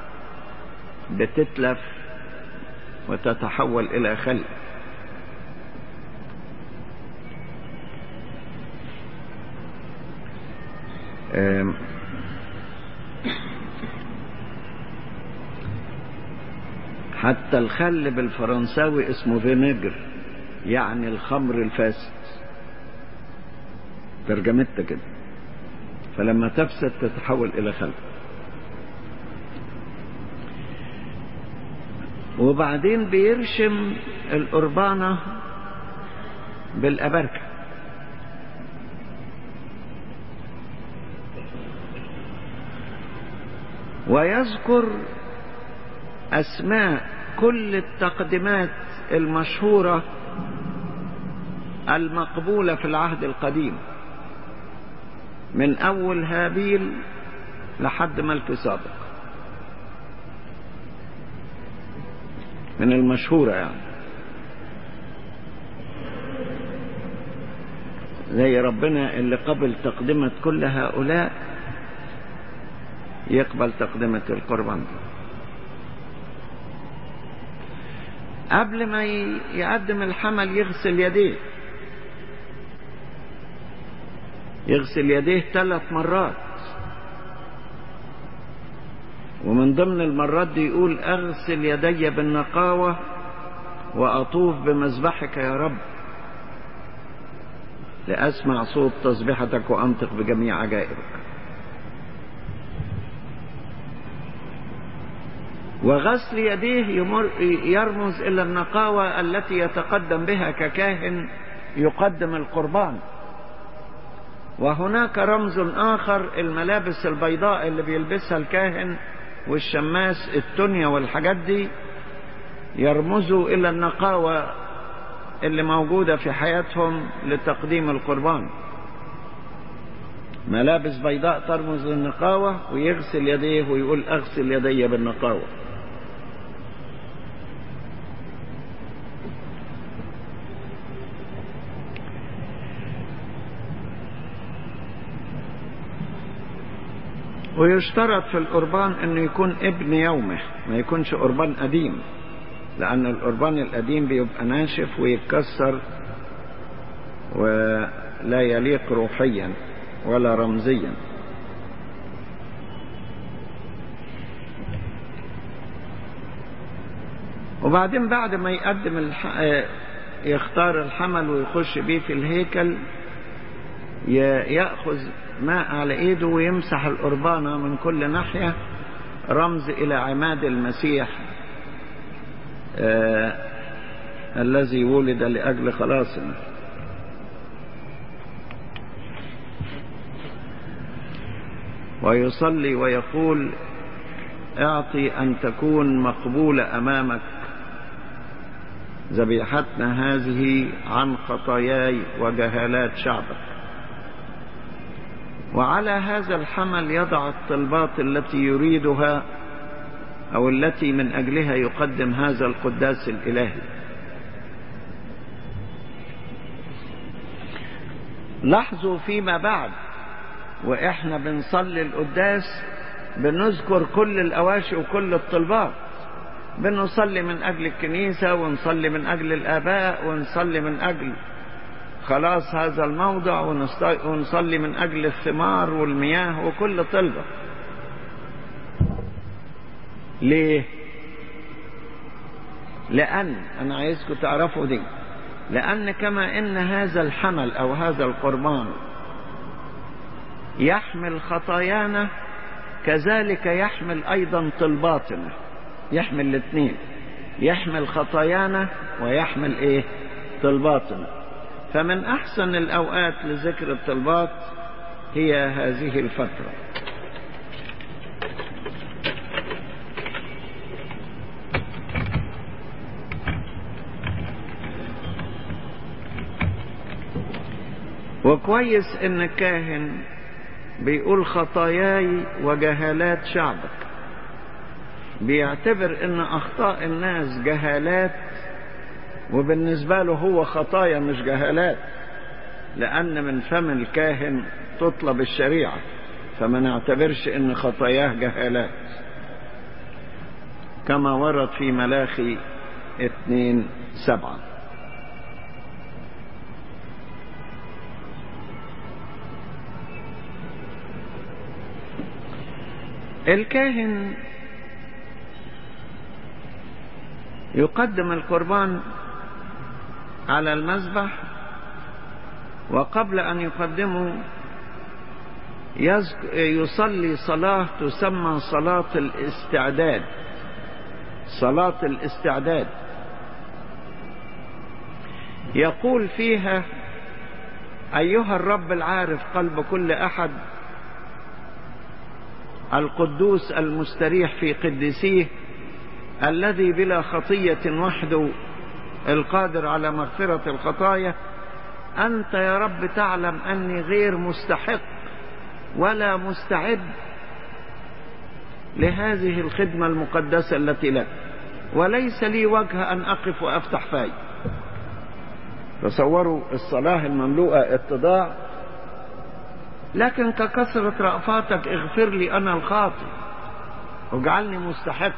بتتلف وتتحول إلى خل حتى الخل بالفرنساوي اسمه فينيجر يعني الخمر الفاسد ترجمتها كده فلما تفسد تتحول إلى خل وبعدين بيرشم القربانة بالأبركة ويذكر أسماء كل التقدمات المشهورة المقبولة في العهد القديم من أول هابيل لحد ملك صادق من المشهورة يعني زي ربنا اللي قبل تقدمة كل هؤلاء يقبل تقدمة القربان قبل ما يقدم الحمل يغسل يديه يغسل يديه ثلاث مرات ومن ضمن المرات دي يقول اغسل يدي بالنقاوة واطوف بمذبحك يا رب لاسمع صوت تسبيحتك وانطق بجميع عجائبك وغسل يديه يمر يرمز الى النقاوة التي يتقدم بها ككاهن يقدم القربان وهناك رمز آخر الملابس البيضاء اللي بيلبسها الكاهن والشماس التونيا والحاجات دي يرمزوا إلى النقاوة اللي موجودة في حياتهم لتقديم القربان ملابس بيضاء ترمز للنقاوة ويغسل يديه ويقول أغسل يدي بالنقاوة ويشترط في القربان انه يكون ابن يومه ما يكونش قربان قديم لان القربان القديم بيبقى ناشف ويتكسر ولا يليق روحيا ولا رمزيا وبعدين بعد ما يقدم الح... يختار الحمل ويخش بيه في الهيكل يأخذ ماء على ايده ويمسح القربانة من كل ناحية رمز الى عماد المسيح آه الذي ولد لأجل خلاصنا ويصلي ويقول اعطي ان تكون مقبولة امامك ذبيحتنا هذه عن خطاياي وجهالات شعبك وعلى هذا الحمل يضع الطلبات التي يريدها او التي من اجلها يقدم هذا القداس الالهي لاحظوا فيما بعد واحنا بنصلي القداس بنذكر كل الاواشي وكل الطلبات بنصلي من اجل الكنيسة ونصلي من اجل الاباء ونصلي من اجل خلاص هذا الموضع ونصلي من أجل الثمار والمياه وكل طلبة ليه لأن أنا عايزكم تعرفوا دي لأن كما إن هذا الحمل أو هذا القربان يحمل خطايانا كذلك يحمل أيضا طلباتنا يحمل الاثنين يحمل خطايانا ويحمل ايه طلباتنا فمن احسن الاوقات لذكر الطلبات هي هذه الفتره وكويس ان الكاهن بيقول خطاياي وجهالات شعبك بيعتبر ان اخطاء الناس جهالات وبالنسبة له هو خطايا مش جهالات لأن من فم الكاهن تطلب الشريعة فما نعتبرش ان خطاياه جهالات كما ورد في ملاخي اتنين سبعة الكاهن يقدم القربان على المذبح وقبل أن يقدمه يصلي صلاة تسمى صلاة الاستعداد صلاة الاستعداد يقول فيها أيها الرب العارف قلب كل أحد القدوس المستريح في قدسيه الذي بلا خطية وحده القادر على مغفرة الخطايا أنت يا رب تعلم أني غير مستحق ولا مستعد لهذه الخدمة المقدسة التي لك وليس لي وجه أن أقف وأفتح فاي تصوروا الصلاة المملوءة اتضاع لكن ككثرة رأفاتك اغفر لي أنا الخاطئ واجعلني مستحق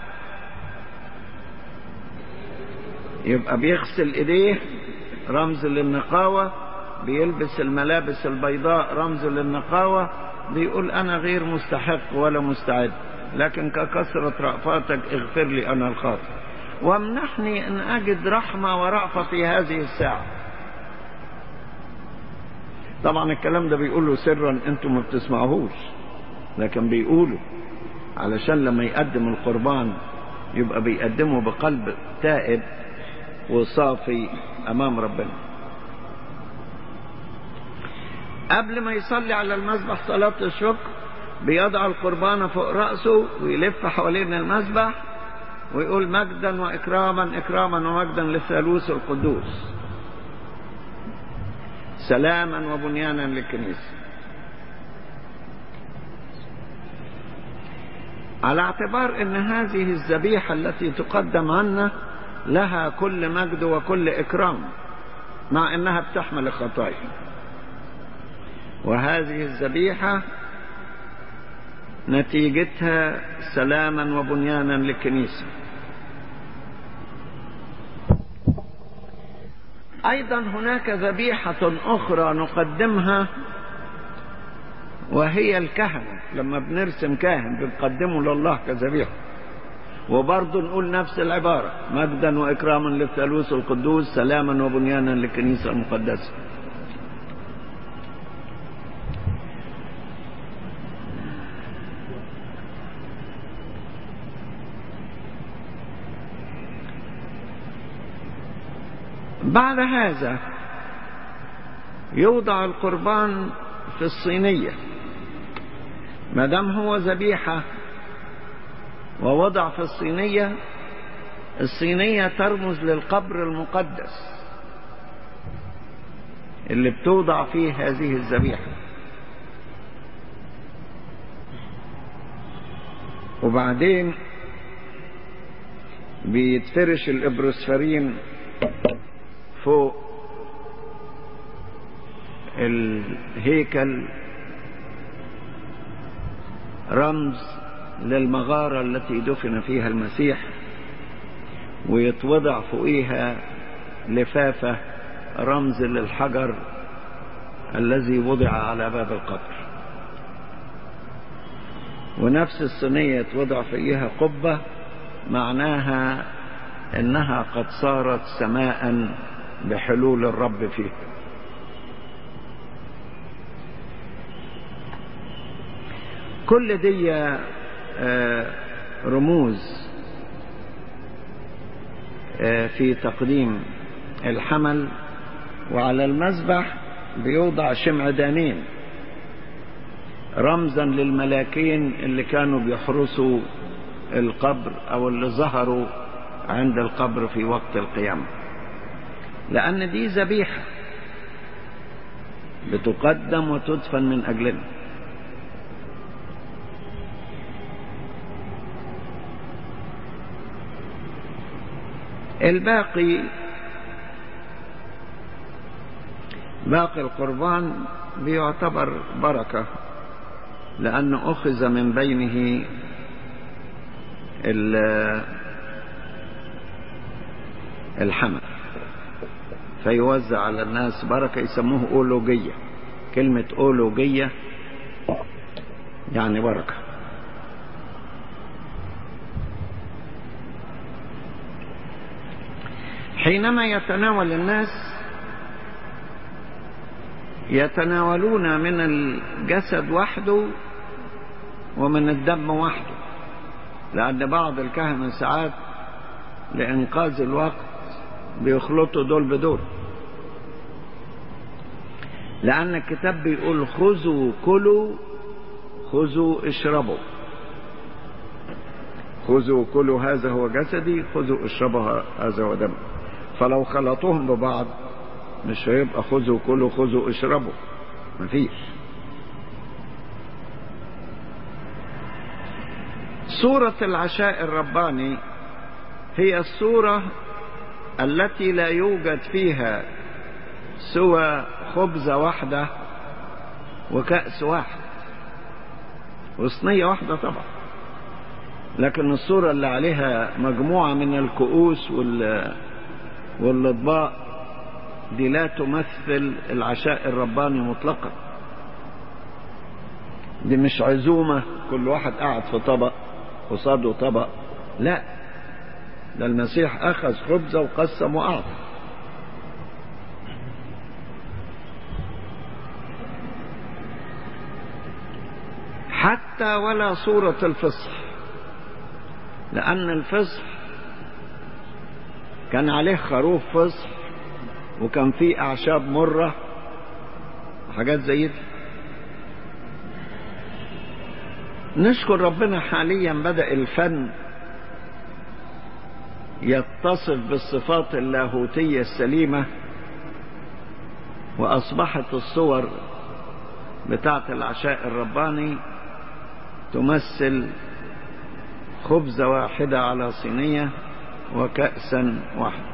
يبقى بيغسل ايديه رمز للنقاوة بيلبس الملابس البيضاء رمز للنقاوة بيقول أنا غير مستحق ولا مستعد لكن ككثرة رأفاتك اغفر لي أنا الخاطئ وامنحني أن أجد رحمة ورأفة في هذه الساعة طبعا الكلام ده بيقوله سرا انتم ما بتسمعوهوش لكن بيقوله علشان لما يقدم القربان يبقى بيقدمه بقلب تائب وصافي امام ربنا قبل ما يصلي على المذبح صلاة الشكر بيضع القربان فوق رأسه ويلف حوالين المذبح ويقول مجدا وإكراما إكراما ومجدا للثالوث القدوس سلاما وبنيانا للكنيسة على اعتبار ان هذه الذبيحة التي تقدم عنا لها كل مجد وكل اكرام مع انها بتحمل الخطايا وهذه الذبيحة نتيجتها سلاما وبنيانا للكنيسة أيضا هناك ذبيحة أخرى نقدمها وهي الكهنة لما بنرسم كاهن بنقدمه لله كذبيحة وبرضه نقول نفس العبارة مجدا وإكراما للثالوث القدوس سلاما وبنيانا للكنيسة المقدسة بعد هذا يوضع القربان في الصينية ما دام هو ذبيحة ووضع في الصينية الصينية ترمز للقبر المقدس اللي بتوضع فيه هذه الذبيحة وبعدين بيتفرش الإبروسفرين فوق الهيكل رمز للمغارة التي دفن فيها المسيح ويتوضع فوقيها لفافة رمز للحجر الذي وضع على باب القبر ونفس الصينية توضع فيها قبة معناها انها قد صارت سماء بحلول الرب فيه كل دي رموز في تقديم الحمل وعلى المذبح بيوضع شمعدانين رمزا للملاكين اللي كانوا بيحرسوا القبر او اللي ظهروا عند القبر في وقت القيامة لأن دي ذبيحة بتقدم وتدفن من أجلنا الباقي باقي القربان بيعتبر بركة لأنه أخذ من بينه الحمل فيوزع على الناس بركة يسموه أولوجية كلمة أولوجية يعني بركة حينما يتناول الناس يتناولون من الجسد وحده ومن الدم وحده لأن بعض الكهنة ساعات لإنقاذ الوقت بيخلطوا دول بدول لأن الكتاب بيقول خذوا كلوا خذوا اشربوا خذوا كلوا هذا هو جسدي خذوا اشربوا هذا هو دمي فلو خلطوهم ببعض مش هيبقى خذوا كلوا خذوا اشربوا مفيش صورة العشاء الرباني هي الصورة التي لا يوجد فيها سوى خبزة واحدة وكأس واحد وصينية واحدة طبعا لكن الصورة اللي عليها مجموعة من الكؤوس وال والأطباق دي لا تمثل العشاء الرباني مطلقا دي مش عزومة كل واحد قاعد في طبق قصاده طبق لا ده المسيح أخذ خبزة وقسم وأعطى حتى ولا صورة الفصح لأن الفصح كان عليه خروف فصح وكان فيه أعشاب مرة وحاجات زي دي نشكر ربنا حاليا بدأ الفن يتصف بالصفات اللاهوتية السليمة وأصبحت الصور بتاعت العشاء الرباني تمثل خبزة واحدة على صينية وكأسا واحدة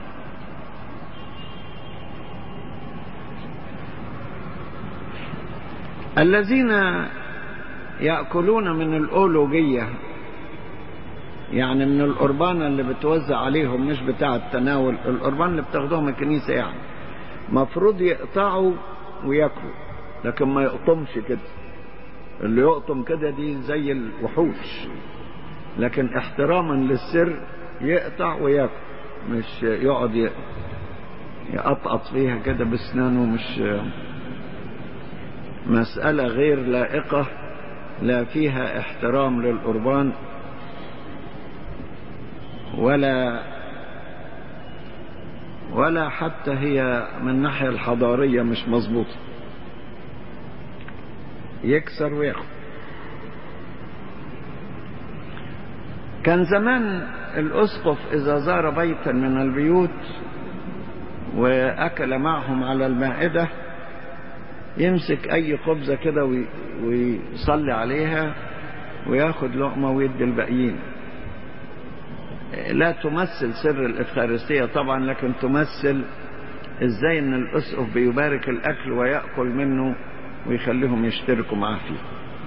الذين يأكلون من الأولوجية يعني من القربانة اللي بتوزع عليهم مش بتاع التناول القربان اللي بتاخدوهم الكنيسة يعني مفروض يقطعوا وياكلوا لكن ما يقطمش كده اللي يقطم كده دي زي الوحوش لكن احتراما للسر يقطع وياكل مش يقعد يقطقط فيها كده بسنانه مش مسألة غير لائقة لا فيها احترام للقربان ولا ولا حتى هي من الناحية الحضارية مش مظبوطة يكسر وياخد كان زمان الأسقف إذا زار بيتا من البيوت وأكل معهم على المائدة يمسك أي خبزة كده ويصلي عليها وياخد لقمة ويدي الباقيين لا تمثل سر الإفخارستية طبعا لكن تمثل ازاي ان الأسقف بيبارك الأكل ويأكل منه ويخليهم يشتركوا معاه فيه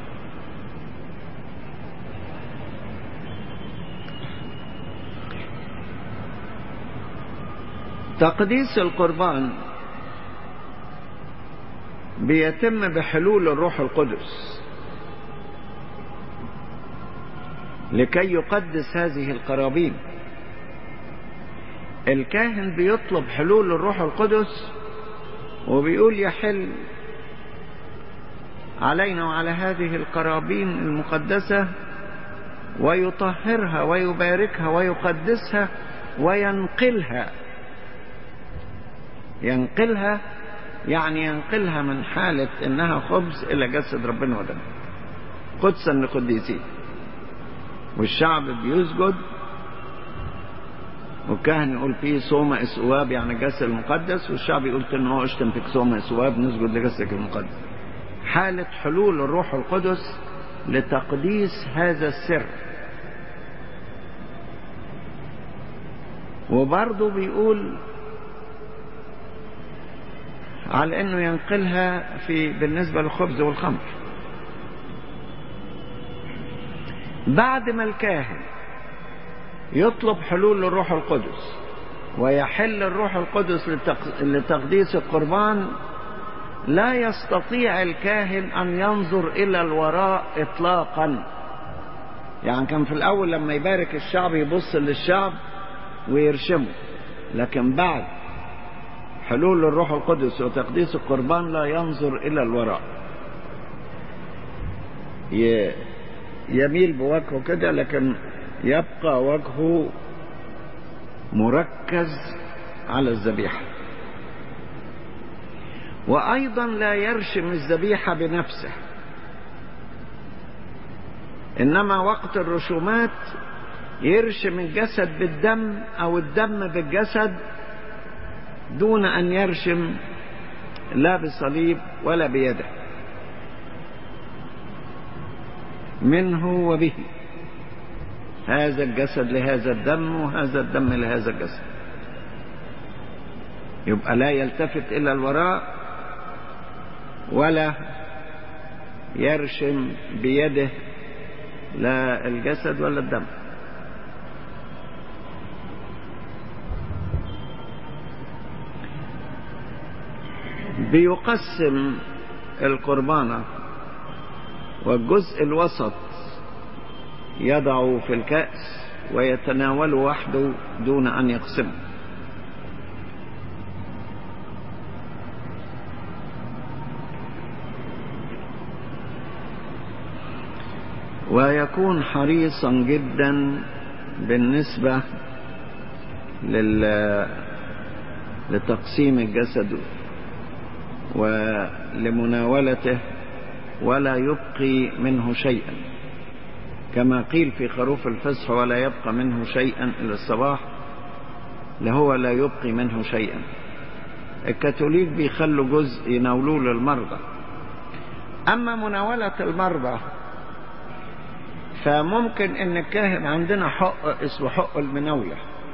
تقديس القربان بيتم بحلول الروح القدس لكي يقدس هذه القرابين الكاهن بيطلب حلول الروح القدس وبيقول يحل علينا وعلى هذه القرابين المقدسة ويطهرها ويباركها ويقدسها وينقلها ينقلها يعني ينقلها من حالة انها خبز الى جسد ربنا ودمه قدسا لقديسين والشعب بيسجد والكاهن يقول فيه صوم اسواب يعني جسد المقدس والشعب يقول ان هو اشتم فيك صوم اسواب نسجد لجسدك المقدس حالة حلول الروح القدس لتقديس هذا السر وبرضه بيقول على انه ينقلها في بالنسبة للخبز والخمر بعد ما الكاهن يطلب حلول الروح القدس ويحل الروح القدس لتقديس القربان لا يستطيع الكاهن أن ينظر إلى الوراء إطلاقا يعني كان في الأول لما يبارك الشعب يبص للشعب ويرشمه لكن بعد حلول الروح القدس وتقديس القربان لا ينظر إلى الوراء يميل بوجهه كده لكن يبقى وجهه مركز على الذبيحة وأيضا لا يرشم الذبيحة بنفسه إنما وقت الرسومات يرشم الجسد بالدم أو الدم بالجسد دون أن يرشم لا بصليب ولا بيده منه وبه هذا الجسد لهذا الدم وهذا الدم لهذا الجسد يبقى لا يلتفت إلى الوراء ولا يرشم بيده لا الجسد ولا الدم بيقسم القربانة والجزء الوسط يضع في الكأس ويتناوله وحده دون أن يقسمه ويكون حريصا جدا بالنسبة لل... لتقسيم الجسد ولمناولته ولا يبقي منه شيئا كما قيل في خروف الفصح ولا يبقى منه شيئا إلى الصباح لهو لا يبقي منه شيئا الكاثوليك بيخلوا جزء يناولوه للمرضى أما مناولة المرضى فممكن ان الكاهن عندنا حق اسمه حق المناولة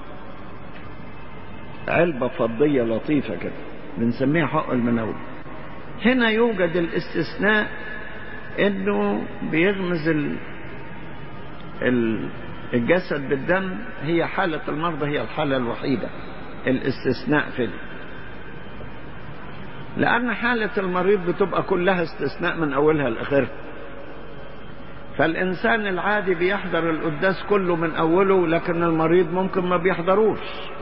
علبة فضية لطيفة كده بنسميها حق المناولة هنا يوجد الاستثناء انه بيغمز ال... ال... الجسد بالدم هي حالة المرضى هي الحالة الوحيدة الاستثناء في دي لأن حالة المريض بتبقى كلها استثناء من أولها لآخرها فالإنسان العادي بيحضر القداس كله من أوله لكن المريض ممكن ما بيحضروش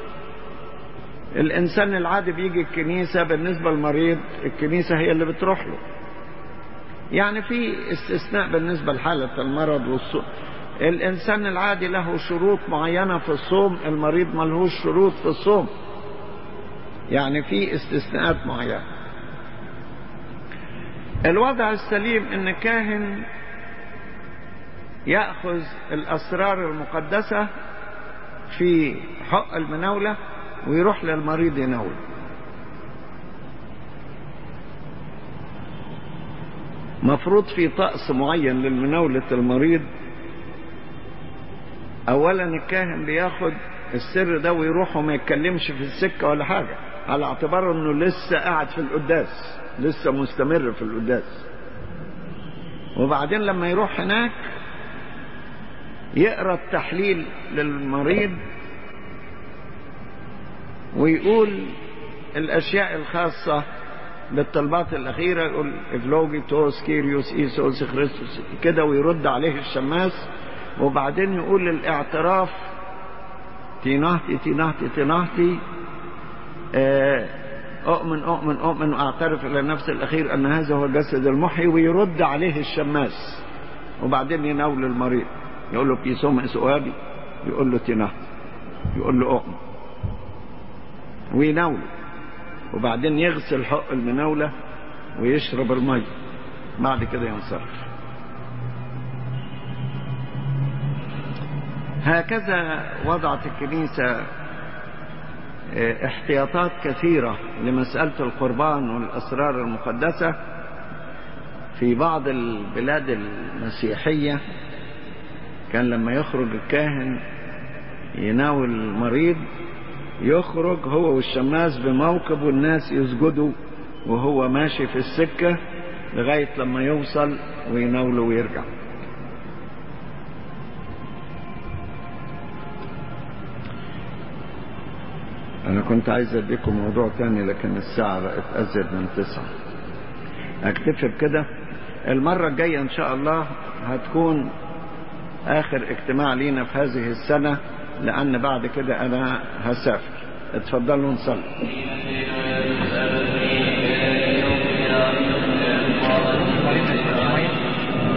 الإنسان العادي بيجي الكنيسة بالنسبة للمريض الكنيسة هي اللي بتروح له يعني في استثناء بالنسبة لحالة المرض والصوم الإنسان العادي له شروط معينة في الصوم المريض ملهوش شروط في الصوم يعني في استثناءات معينة الوضع السليم ان كاهن يأخذ الأسرار المقدسة في حق المناولة ويروح للمريض يناول مفروض في طقس معين للمناولة المريض أولا الكاهن بياخد السر ده ويروح وما يتكلمش في السكة ولا حاجة على اعتبار انه لسه قاعد في القداس لسه مستمر في القداس وبعدين لما يروح هناك يقرا التحليل للمريض ويقول الاشياء الخاصه بالطلبات الاخيره يقول افلوجي توس كيريوس ايسوس خريستوس كده ويرد عليه الشماس وبعدين يقول الاعتراف تينهتي تينهتي تينهتي أؤمن أؤمن أؤمن وأعترف إلى النفس الأخير أن هذا هو الجسد المحيي ويرد عليه الشماس وبعدين يناول المريض يقول له بيسوم سؤالي يقول له تنهت يقول له أؤمن ويناوله وبعدين يغسل حق المناولة ويشرب المية بعد كده ينصرف هكذا وضعت الكنيسة احتياطات كثيرة لمسألة القربان والأسرار المقدسة في بعض البلاد المسيحية كان لما يخرج الكاهن يناول المريض يخرج هو والشماس بموكب والناس يسجدوا وهو ماشي في السكة لغاية لما يوصل ويناوله ويرجع أنا كنت عايز أديكم موضوع تاني لكن الساعة بقت أزيد من تسعة أكتفي بكده المرة الجاية إن شاء الله هتكون آخر اجتماع لينا في هذه السنة لأن بعد كده أنا هسافر اتفضلوا نصلي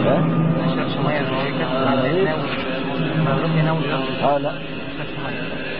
ما نشربش ميه زي كده ما نروح ننام اه لا ما نشربش ميه